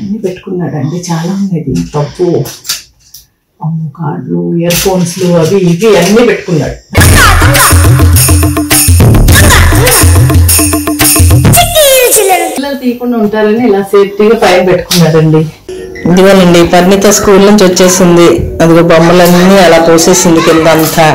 అన్ని పెట్టుకున్నాడండి చాలా ఉన్నాయి తప్పు అమ్ము కార్డులు ఇయర్ ఫోన్స్లు అవి ఇవి అన్ని పెట్టుకున్నాడు పిల్లలు తీయకుండా ఉంటారని ఇలా సేఫ్టీగా పైన పెట్టుకున్నాడండి ఇదిగోనండి పరిణిత స్కూల్ నుంచి వచ్చేసింది అదిగో బొమ్మలన్నీ అలా పోసేసింది కింద అంతా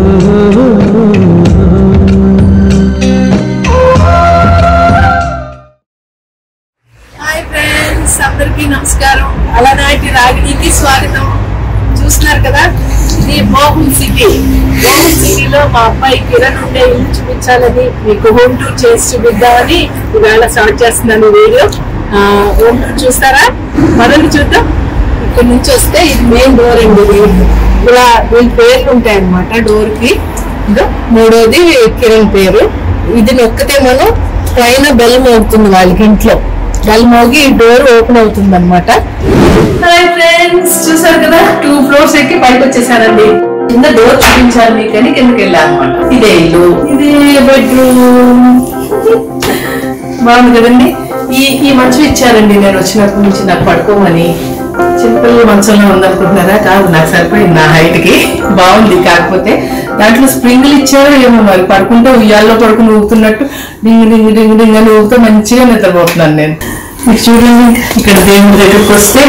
హాయ్ ఫ్రెండ్స్ అందరికీ నమస్కారం అలనాటి రాగిణికి స్వాగతం చూస్తున్నారు కదా ఇది మోహన్ సిటీ మోహన్ సిటీలో మా అబ్బాయి కిరణ్ ఉండే ఇల్లు చూపించాలని మీకు హోమ్ టూర్ చేసి చూపిద్దామని ఇవాళ స్టార్ట్ చేస్తున్నాను ఈ వీడియో హోమ్ టూర్ చూస్తారా మొదలు చూద్దాం ఇక్కడ నుంచి వస్తే ఇది మెయిన్ డోర్ అండి ఇది ఇలా వీళ్ళ పేర్లు ఉంటాయి అనమాట డోర్ కి ఇదో మూడోది కిరణ్ పేరు ఇది నొక్కితే మనం పైన బెల్ మోగుతుంది వాళ్ళకి ఇంట్లో బెల్ మోగి డోర్ ఓపెన్ అవుతుంది అనమాట హాయ్ ఫ్రెండ్స్ చూసారు కదా టూ ఫ్లోర్స్ ఎక్కి పైకి వచ్చేసానండి కింద డోర్ చూపించాలి మీకు అని కిందకి వెళ్ళా అనమాట ఇదే ఇల్లు ఇదే బెడ్రూమ్ బాగుంది కదండి ఈ ఈ మంచం ఇచ్చారండి నేను వచ్చినప్పటి నుంచి నాకు పడుకోమని చిన్నపిల్లల మంచంలో ఉందనుకుంటున్నారా కాదు నాకు సరిపోయింది నా హైట్ కి బాగుంది కాకపోతే దాంట్లో స్ప్రింగ్లు ఇచ్చారో ఏమో మరి పడుకుంటే ఉయ్యాల్లో పడుకుని ఊగుతున్నట్టు డింగ్ డింగ్ డింగ్ డింగ్ అని ఊగుతూ మంచిగా నిద్రపోతున్నాను నేను మీకు చూడండి ఇక్కడ దేవుడి దగ్గరికి వస్తే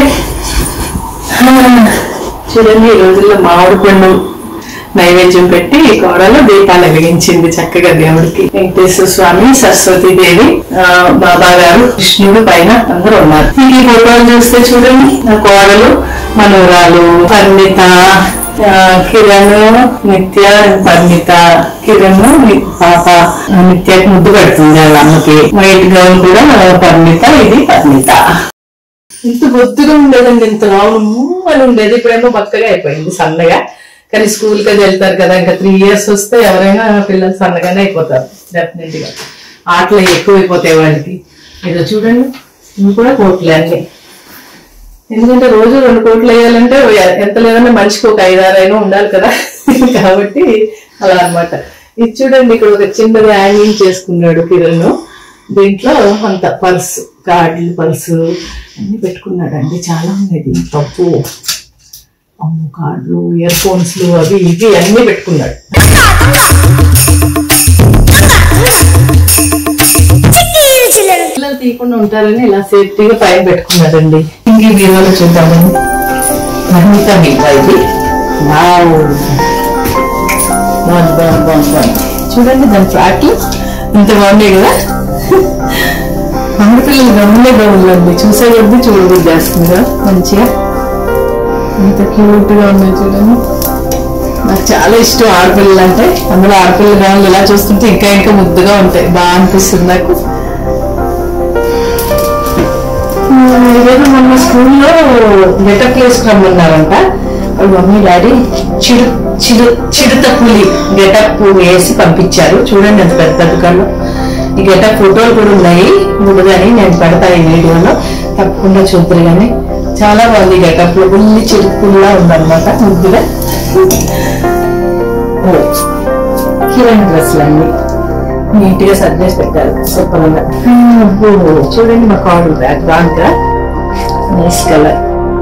ఆ, చూడండి ఈ రోజుల్లో మామిడి పండు నైవేద్యం పెట్టి కోడలు దీపాలు వెలిగించింది చక్కగా దేవుడికి వెంకటేశ్వర స్వామి సరస్వతి దేవి ఆ, బాబా గారు కృష్ణుడు పైన అందరూ ఉన్నారు ఈ ఫోటోలు చూస్తే చూడండి నా కోడలు మనవరాలు పరిణిత ఆ, కిరణ్ నిత్య పరిణిత కిరణ్ ని- పాప ఆ, నిత్యకి ముద్దు పెడుతుంది వాళ్ళ అమ్మకి వైట్ గౌన్ కూడా పరిణిత ఇది పరిణిత ఇంత బొద్దుగా ఉండేదండి ఇంత లావు అని ఉండేది ఇప్పుడేమో బక్కగా అయిపోయింది సన్నగా కానీ స్కూల్ కి అది వెళ్తారు కదా ఇంకా త్రీ ఇయర్స్ వస్తే ఎవరైనా పిల్లలు సన్నగానే అయిపోతారు డెఫినెట్ గా ఆటలు ఎక్కువ అయిపోతాయి వాళ్ళకి ఏదో చూడండి ఇవి కూడా కోట్లే అన్ని ఎందుకంటే రోజు రెండు కోట్లు వేయాలంటే ఎంత లేదన్నా మనిషికి ఒక ఐదారైనా ఉండాలి కదా కాబట్టి అలా అన్నమాట ఇది చూడండి ఇక్కడ ఒక చిన్నది హ్యాంగింగ్ చేసుకున్నాడు కిరణ్ దీంట్లో అంత పర్స్ కార్డులు పర్సు అన్ని పెట్టుకున్నాడు అండి చాలా ఉన్నాయి తప్పు అమ్ము కార్డులు ఇయర్ ఫోన్స్లు అవి ఇవి అన్ని పెట్టుకున్నాడు పిల్లలు తీయకుండా ఉంటారని ఇలా సేఫ్టీగా పైన పెట్టుకున్నాడండి ఇంక ఈ బీరువాలో చూద్దామండి మహిళ బీరువా ఇది వావ్. బాగుంది, బాగుంది, బాగుంది, బాగుంది. చూడండి దాని ఫ్లాట్లు ఇంత బాగున్నాయి కదా ఆడపిల్లలు గమ్ములే గమ్ములండి చూసే కొద్దీ చూడబుద్ధి చేస్తుందా మంచిగా ఇంత క్యూట్ గా ఉన్నాయి చూడండి నాకు చాలా ఇష్టం ఆడపిల్లలు అంటే అందులో ఆడపిల్లలు కానీ ఇలా చూస్తుంటే ఇంకా ఇంకా ముద్దుగా ఉంటాయి బాగా అనిపిస్తుంది నాకు ఏదో మొన్న స్కూల్లో గెటప్ వేసుకురమ్మన్నారంట వాళ్ళ మమ్మీ డాడీ చిరు చిరు చిరుత పులి గెటప్ వేసి పంపించారు చూడండి ఎంత పెద్ద పెద్దగా ఈ గెటప్ ఫోటోలు కూడా ఉన్నాయి మూడు కానీ నేను పెడతా ఈ వీడియోలో తప్పకుండా చూద్దరు కానీ చాలా బాగుంది గెటప్ లో పుల్లి చిరుపుల్లా ఉందన్నమాట ముద్దుగా ఓ, కిరణ్ డ్రెస్లు అన్ని నీట్ గా సర్దేసి పెట్టారు శుభ్రంగా ఓ, చూడండి మా కాడు బ్యాగ్ బాగా నైస్ కలర్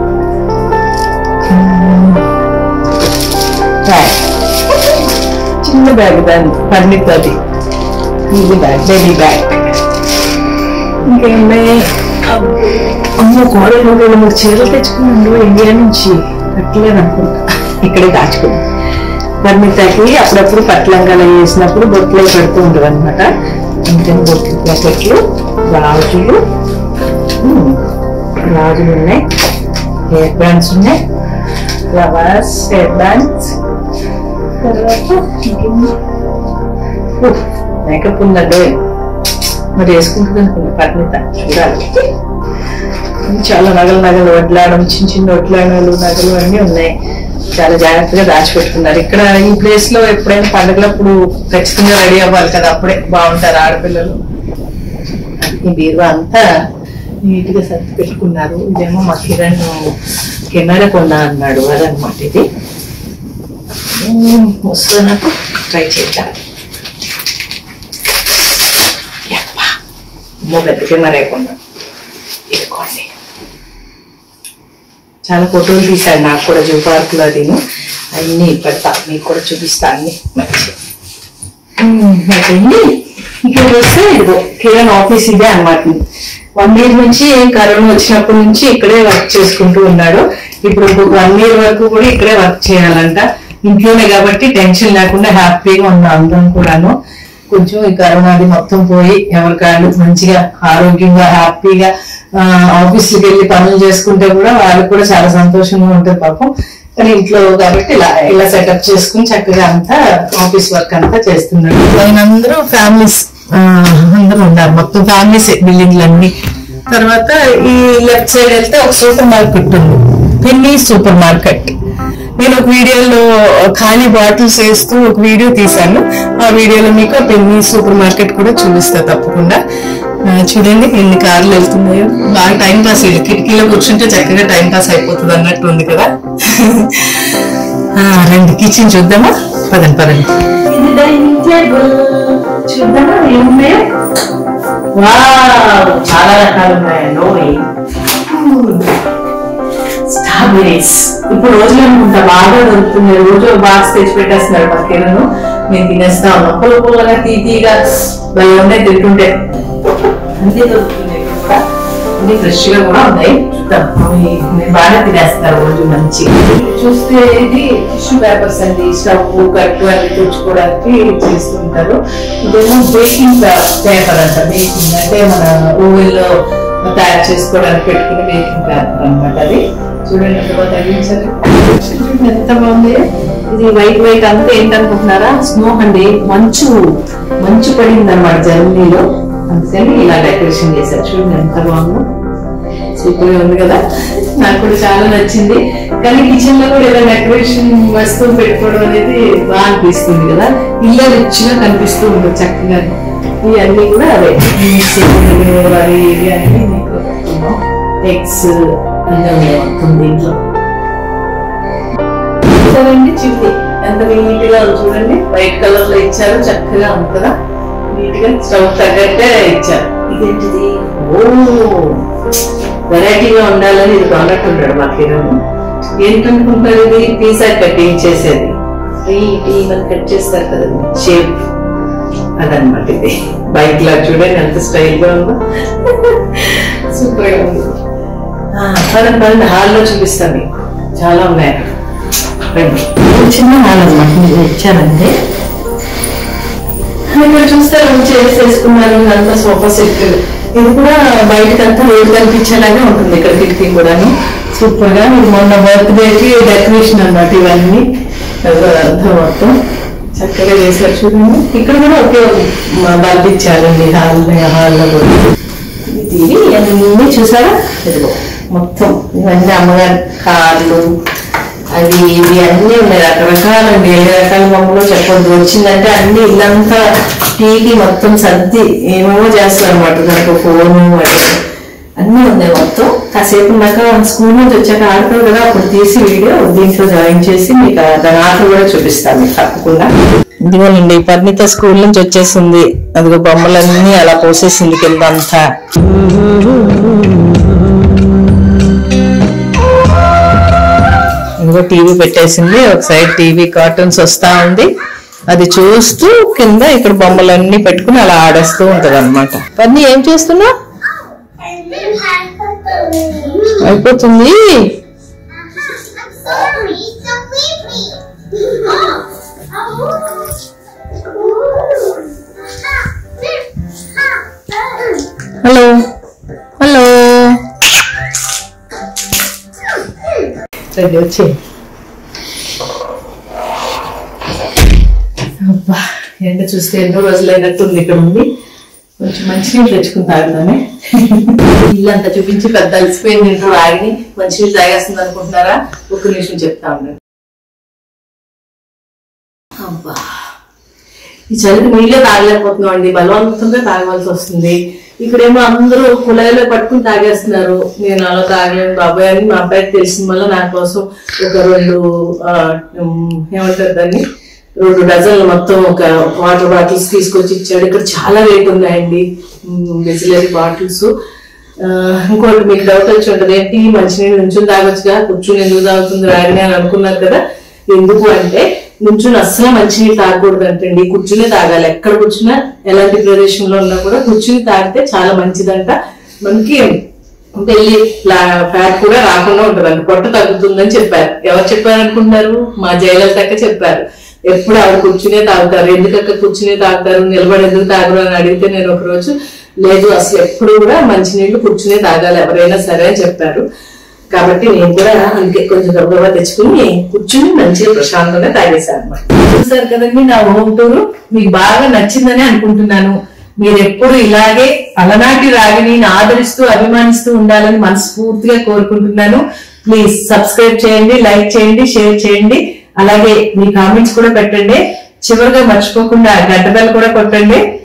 చిన్న బ్యాగ్ దాన్ని పండితుంది ఇది బ్యాగ్ బేబీ బ్యాగ్ ఇంకేమున్నాయి అమ్మో కోడలు రెండు మూడు చీరలు తెచ్చుకున్నాడు ఇండియా నుంచి కట్టలేదు అనుకుంటా ఇక్కడే దాచుకుంది బర్మితాకి అప్పుడప్పుడు పట్లంగాలు వేసినప్పుడు బొట్లు పెడుతూ ఉంటుంది అనమాట ఇంకా బొట్లు ప్యాకెట్లు గాజులు ఉమ్, గాజులు ఉన్నాయి హెయిర్ బ్యాండ్స్ ఉన్నాయి ఫ్లవర్స్ హెయిర్ బ్యాండ్స్ తర్వాత ఇంకేంది? ఉఫ్, మేకప్ ఉందండి మరి వేసుకుంటుంది అనుకుంటా పరిమిత చూడాలి చాలా నగలు నగలు వడ్లాడం చిన్న చిన్న వడ్లాడలు నగలు అన్నీ ఉన్నాయి చాలా జాగ్రత్తగా దాచిపెట్టుకున్నారు ఇక్కడ ఈ ప్లేస్ లో ఎప్పుడైనా పండుగలప్పుడు ఖచ్చితంగా రెడీ అవ్వాలి కదా అప్పుడే బాగుంటారు ఆడపిల్లలు ఈ బీరువా అంతా నీట్ గా సర్ది పెట్టుకున్నారు ఇదేమో మా కిరణ్ కెమెరా కొన్నా అన్నాడు అదనమాట ఇది వస్తుంది నాకు ట్రై చేద్దాం యప్పా. అమ్మో పెద్ద కెమెరా కొన్నా ఇదిగోండి చాలా ఫోటోలు తీశాడు నాకు కూడా జూ పార్క్ లో అదిను అన్ని పెడతా మీకు కూడా చూపిస్తా అన్ని మంచి అదండి ఇక్కడ వస్తే ఇదిగో కిరణ్ ఆఫీస్ ఇదే అనమాట వన్ ఇయర్ నుంచి కరోనా వచ్చినప్పటి నుంచి ఇక్కడే వర్క్ చేసుకుంటూ ఉన్నాడు ఇప్పుడు ఇంకొక వన్ ఇయర్ వరకు కూడా ఇక్కడే వర్క్ చేయాలంట ఇంట్లోనే కాబట్టి టెన్షన్ లేకుండా హ్యాపీగా ఉన్నాం అందరం కూడాను కొంచెం ఈ కరోనా అది మొత్తం పోయి ఎవరికాళ్ళు మంచిగా ఆరోగ్యంగా హ్యాపీగా ఆఫీస్కి వెళ్ళి పనులు చేసుకుంటే కూడా వాళ్ళకి కూడా చాలా సంతోషంగా ఉంటుంది పాపం కానీ ఇంట్లో కాబట్టి ఇలా ఇలా సెటప్ చేసుకుని చక్కగా అంతా ఆఫీస్ వర్క్ అంతా చేస్తున్నాడు ఆయన అందరూ ఫ్యామిలీస్ అందరూ ఉన్నారు మొత్తం ఫ్యామిలీస్ బిల్డింగ్లు అన్ని తర్వాత ఈ లెఫ్ట్ సైడ్ వెళ్తే ఒక సూపర్ మార్కెట్ ఉంది పెన్నీ సూపర్ మార్కెట్ నేను ఒక వీడియోలో ఖాళీ బాటిల్స్ వేస్తూ ఒక వీడియో తీశాను ఆ వీడియోలో మీకు ఆ పెన్నీ సూపర్ మార్కెట్ కూడా చూపిస్తా తప్పకుండా ఆ, చూడండి ఎన్ని కార్లు వెళ్తున్నాయో బాగా టైం పాస్ ఇది కిటికీలో కూర్చుంటే చక్కగా టైం పాస్ అయిపోతుంది అన్నట్టు ఉంది కదా ఆ, రండి కిచెన్ చూద్దామా పదండి పదండి ఇది డైనింగ్ టేబుల్ చూద్దామా ఏమున్నాయో వావ్ చాలా రకాలు ఉన్నాయండి స్ట్రాబెరీస్ ఇప్పుడు రోజులు అనుకుంటా బాగా దొరుకుతుంది రోజు బాక్స్ తెచ్చి పెట్టేస్తున్నారు మా కిరణ్ మేము తినేస్తా ఉన్నాం పుల్ల పుల్లగా తీతీగా భలే ఉన్నాయి తింటుంటే అన్ని దొరుకుతున్నాయి ఇక్కడ కూడా అన్ని ఫ్రెష్ గా కూడా ఉన్నాయి చూద్దాం అవి మీరు బాగా తినేస్తారు రోజు మంచి చూస్తే ఇది టిష్యూ పేపర్స్ అండి స్టవ్ కట్టు అన్ని తెచ్చుకోవడానికి చేస్తుంటారు ఇదేమో బేకింగ్ పేపర్ అంట బేకింగ్ అంటే మన ఓవెన్ లో తయారు చేసుకోవడానికి పెట్టుకునే బేకింగ్ పేపర్ అన్నమాట అది చూడండి ఎంత బాగా తగ్గించారు చూడండి ఎంత బాగుంది ఇది వైట్ వైట్ అంతా ఏంటనుకుంటున్నారా స్నో అండి మంచు మంచు పడింది అనమాట జర్మనీలో అందుకని ఇలా డెకరేషన్ చేశారు చూడండి ఎంత బాగుందో సూపర్ గా ఉంది కదా నాకు కూడా చాలా నచ్చింది కానీ కిచెన్ లో కూడా ఇలా డెకరేషన్ వస్తువులు పెట్టుకోవడం అనేది బాగా అనిపిస్తుంది కదా ఇల్లు రిచ్ గా కనిపిస్తూ ఉంటుంది చక్కగా ఇవన్నీ కూడా అవే అవి ఇవి అన్ని ఎగ్స్ అన్నీ ఉన్నాయి మొత్తం దీంట్లో చూడండి చిమ్ని ఎంత నీట్ గా ఉంది చూడండి వైట్ కలర్ లో ఇచ్చారు చక్కగా ఉంది కదా నీట్ గా స్టవ్ తగ్గట్టే ఇచ్చారు ఇదేంటిది ఓ వెరైటీగా ఉండాలని ఇది కొన్నట్టుంటాడు మా కిరణ్ ఏంటనుకుంటారు ఇది పిజ్జా కటింగ్ చేసేది ఈ టీ మనం కట్ చేస్తారు కదా షేప్ అదనమాట ఇది బైక్ లా చూడండి ఎంత స్టైల్ గా ఉందో సూపర్ గా ఉంది ఆ, పదండి పదండి హాల్లో చూపిస్తాను మీకు చాలా ఉన్నాయి రండి. ఇది చిన్న హాల్ అనమాట మీరు ఇచ్చారండి ఇక్కడ చూస్తే మంచి వేసేసుకున్నారు అంతా సోఫా సెట్ ఇది కూడా బయటకంతా రోడ్డు కనిపించేలాగే ఉంటుంది ఇక్కడ కిటికీ కూడాను సూపర్ గా ఇది మొన్న బర్త్డే కి డెకరేషన్ అన్నమాట ఇవన్నీ అంతా మొత్తం చక్కగా చేశారు చూడండి ఇక్కడ కూడా ఒకే బల్బ్ ఇచ్చారండి హాల్ హాల్లో కూడా ఇది అన్ని చూసారా ఇదిగో మొత్తం ఇవన్నీ అమ్మగారి కార్లు అవి ఇవి అన్నీ ఉన్నాయి రకరకాలండి ఏ రకాల బొమ్మలో చెప్పొద్దు వచ్చిందంటే అన్ని ఇల్లంతా టీవీ మొత్తం సర్ది ఏమేమో చేస్తారు అనమాట దాంట్లో ఫోను అది అన్నీ ఉన్నాయి మొత్తం కాసేపు ఉన్నాక స్కూల్ నుంచి వచ్చాక ఆడతారు కదా అప్పుడు తీసి వీడియో దీంట్లో జాయిన్ చేసి మీకు ఆ దాని ఆటలు కూడా చూపిస్తాను మీకు తప్పకుండా ఇదిగోనండి పరిణిత స్కూల్ నుంచి వచ్చేసింది అదిగో బొమ్మలన్నీ అలా పోసేసింది కింద అంతా ఇదిగో టీవీ పెట్టేసింది ఒక సైడ్ టీవీ కార్టూన్స్ వస్తా ఉంది అది చూస్తూ కింద ఇక్కడ బొమ్మలన్నీ పెట్టుకుని అలా ఆడేస్తూ ఉంటది అనమాట పని ఏం చేస్తున్నావు అయిపోతుంది Sorry, it's a baby. Hello hello రండి వచ్చి అబ్బా ఎండ చూస్తే ఎన్నో రోజులు అయినట్టుంది ఇక్కడ ఉంది కొంచెం మంచినీళ్ళు తెచ్చుకుని తాగుతానే ఇల్లంతా చూపించి పెద్ద అలసిపోయింది ఇంట్లో ఆగి మంచినీళ్ళు తాగేస్తుంది అనుకుంటున్నారా ఒక్క నిమిషం చెప్తా ఉండండి అబ్బా ఈ చలికి నీళ్ళే తాగలేకపోతున్నాం అండి బలవంతంగా తాగవలసి వస్తుంది ఇక్కడేమో అందరూ కుళాయిలో పట్టుకుని తాగేస్తున్నారు నేను అలా తాగలేను బాబాయ్ అని మా అబ్బాయికి తెలిసిన వల్ల నా కోసం ఒక రెండు ఆ, ఉమ్, ఏమంటారు దాన్ని రెండు డజన్లు మొత్తం ఒక వాటర్ బాటిల్స్ తీసుకొచ్చి ఇచ్చాడు ఇక్కడ చాలా రేట్ ఉన్నాయండి బిజిలరీ బాటిల్స్ ఆ, ఇంకోటి మీకు డౌట్ వచ్చి ఉంటుంది ఏంటి మంచినీళ్ళు నుంచుని తాగొచ్చుగా కూర్చుని ఎందుకు తాగుతుంది రాగిని అని అనుకున్నారు కదా ఎందుకు అంటే నుంచుని అస్సలు మంచినీళ్ళు తాగకూడదు అంటండి కూర్చునే తాగాలి ఎక్కడ కూర్చున్నా ఎలాంటి ప్రదేశంలో ఉన్నా కూడా కూర్చుని తాగితే చాలా మంచిదంట మనకి పెళ్లి ఫ్యాట్ కూడా రాకుండా ఉంటదండి పొట్ట తగ్గుతుందని చెప్పారు ఎవరు చెప్పారు అనుకుంటున్నారు మా జయలలితక్క చెప్పారు ఎప్పుడు ఆవిడ కూర్చునే తాగుతారు ఎందుకక్క కూర్చునే తాగుతారు నిలబడి ఎందుకు తాగరు అని అడిగితే నేను ఒక రోజు లేదు అసలు ఎప్పుడు కూడా మంచినీళ్ళు కూర్చునే తాగాలి ఎవరైనా సరే అని చెప్పారు కాబట్టి నేను కూడా అందుకే కొంచెం గబగబా తెచ్చుకుని కూర్చుని మంచిగా ప్రశాంతంగా తాగేశాను అనమాట చూసారు కదండి నా హోమ్ టూర్ మీకు బాగా నచ్చిందని అనుకుంటున్నాను మీరు ఎప్పుడు ఇలాగే అలనాటి రాగిని ఆదరిస్తూ అభిమానిస్తూ ఉండాలని మనస్ఫూర్తిగా కోరుకుంటున్నాను ప్లీజ్ సబ్స్క్రైబ్ చేయండి లైక్ చేయండి షేర్ చేయండి అలాగే మీ కామెంట్స్ కూడా పెట్టండి చివరిగా మర్చిపోకుండా గంట బెల్ కూడా కొట్టండి